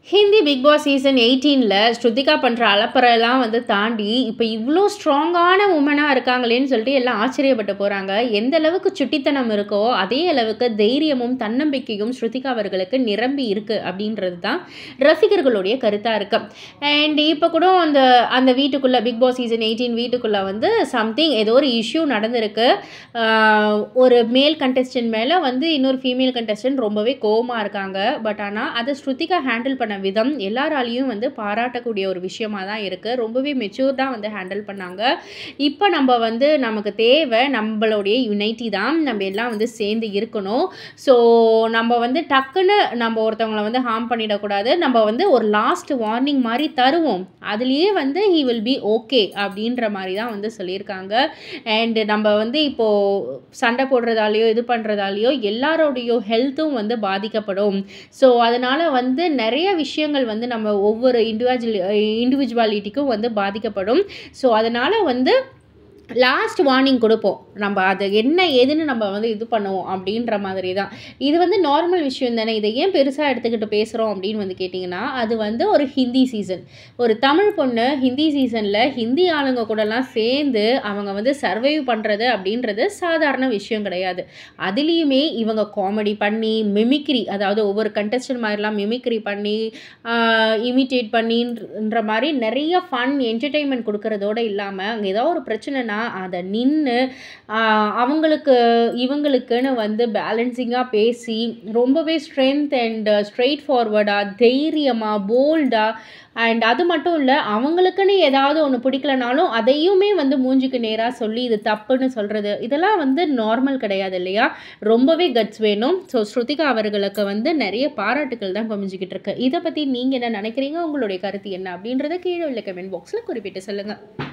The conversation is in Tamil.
ஹிந்தி பிக் பாஸ் சீசன் எயிட்டீனில் ஸ்ருதிகா பண்ணுற அலப்பறையெல்லாம் வந்து தாண்டி இப்போ இவ்வளோ ஸ்ட்ராங்கான உமனாக இருக்காங்களேன்னு சொல்லிட்டு எல்லாம் ஆச்சரியப்பட்டு போகிறாங்க எந்த அளவுக்கு சுட்டித்தனம் இருக்கோ அதே அளவுக்கு தைரியமும் தன்னம்பிக்கையும் ஸ்ருதிகா அவர்களுக்கு நிரம்பி இருக்குது அப்படின்றது தான் ரசிகர்களுடைய கருத்தாக இருக்கு அண்ட் இப்போ கூட அந்த அந்த வீட்டுக்குள்ளே பிக் பாஸ் சீசன் எயிட்டீன் வீட்டுக்குள்ளே வந்து சம்திங் ஏதோ ஒரு இஷ்யூ நடந்திருக்கு ஆஹ் ஒரு மேல் கண்டெஸ்டன்ட் மேலே வந்து இன்னொரு ஃபீமேல் கண்டெஸ்டன்ட் ரொம்பவே கோவமாக இருக்காங்க பட் ஆனால் அதை ஸ்ருதிகா ஹேண்டில் பண்ண விதம் எல்லாராலையும் வந்து பாராட்டக்கூடிய ஒரு விஷயமா தான் இருக்குது ரொம்பவே மெச்சூர்டாக வந்து ஹேண்டில் பண்ணாங்க இப்போ நம்ம வந்து நமக்கு தேவை நம்மளுடைய யுனைட்டி தான் நம்ம எல்லாம் வந்து சேர்ந்து இருக்கணும் ஸோ நம்ம வந்து டக்குன்னு நம்ம ஒருத்தவங்கள வந்து ஹார்ம் பண்ணிடக்கூடாது நம்ம வந்து ஒரு லாஸ்ட் வார்னிங் மாதிரி தருவோம் அதுலேயே வந்து ஹி வில் பி ஓகே அப்படின்ற மாதிரி தான் வந்து சொல்லியிருக்காங்க அண்டு நம்ம வந்து இப்போது சண்டை போடுறதாலேயோ இது பண்ணுறதாலேயோ எல்லாரோடைய ஹெல்த்தும் வந்து பாதிக்கப்படும் ஸோ அதனால் வந்து நிறைய விஷயங்கள் வந்து நம்ம ஒவ்வொரு இண்டிவிஜுவல் இண்டிவிஜுவாலிட்டிக்கும் வந்து பாதிக்கப்படும் ஸோ அதனால் வந்து லாஸ்ட் வார்னிங் கொடுப்போம் நம்ம அது என்ன ஏதுன்னு நம்ம வந்து இது பண்ணுவோம் அப்படின்ற மாதிரி தான் இது வந்து நார்மல் விஷயம் தானே இதை ஏன் பெருசாக எடுத்துக்கிட்டு பேசுகிறோம் அப்படின்னு வந்து கேட்டிங்கன்னா அது வந்து ஒரு ஹிந்தி சீசன் ஒரு தமிழ் பொண்ணு ஹிந்தி சீசனில் ஹிந்தி ஆளுங்க கூடலாம் சேர்ந்து அவங்க வந்து சர்வைவ் பண்ணுறது அப்படின்றது சாதாரண விஷயம் கிடையாது அதுலேயுமே இவங்க காமெடி பண்ணி மிமிக்ரி அதாவது ஒவ்வொரு கண்டஸ்டன்ட் மாதிரிலாம் மிமிக்ரி பண்ணி இமிட்டேட் பண்ணின்ற மாதிரி நிறைய ஃபன் என்டர்டெயின்மெண்ட் கொடுக்கறதோட இல்லாமல் அங்கே ஏதோ ஒரு பிரச்சனைனா அதை நின்று அவங்களுக்கு இவங்களுக்குன்னு வந்து பேலன்சிங்காக பேசி ரொம்பவே ஸ்ட்ரென்த் அண்ட் ஸ்ட்ரெயிட் ஃபார்வர்டாக தைரியமாக போல்டாக அண்ட் அது மட்டும் இல்லை அவங்களுக்குன்னு ஏதாவது ஒன்று பிடிக்கலனாலும் அதையுமே வந்து மூஞ்சிக்கு நேராக சொல்லி இது தப்புன்னு சொல்கிறது இதெல்லாம் வந்து நார்மல் கிடையாது இல்லையா ரொம்பவே கட்ஸ் வேணும் ஸோ ஸ்ருதிகா அவர்களுக்கு வந்து நிறைய பாராட்டுகள் தான் குமிஞ்சிக்கிட்டு இருக்கு இதை பற்றி நீங்கள் என்ன நினைக்கிறீங்க உங்களுடைய கருத்து என்ன அப்படின்றத கீழே உள்ள கமெண்ட் பாக்ஸில் குறிப்பிட்டு சொல்லுங்கள்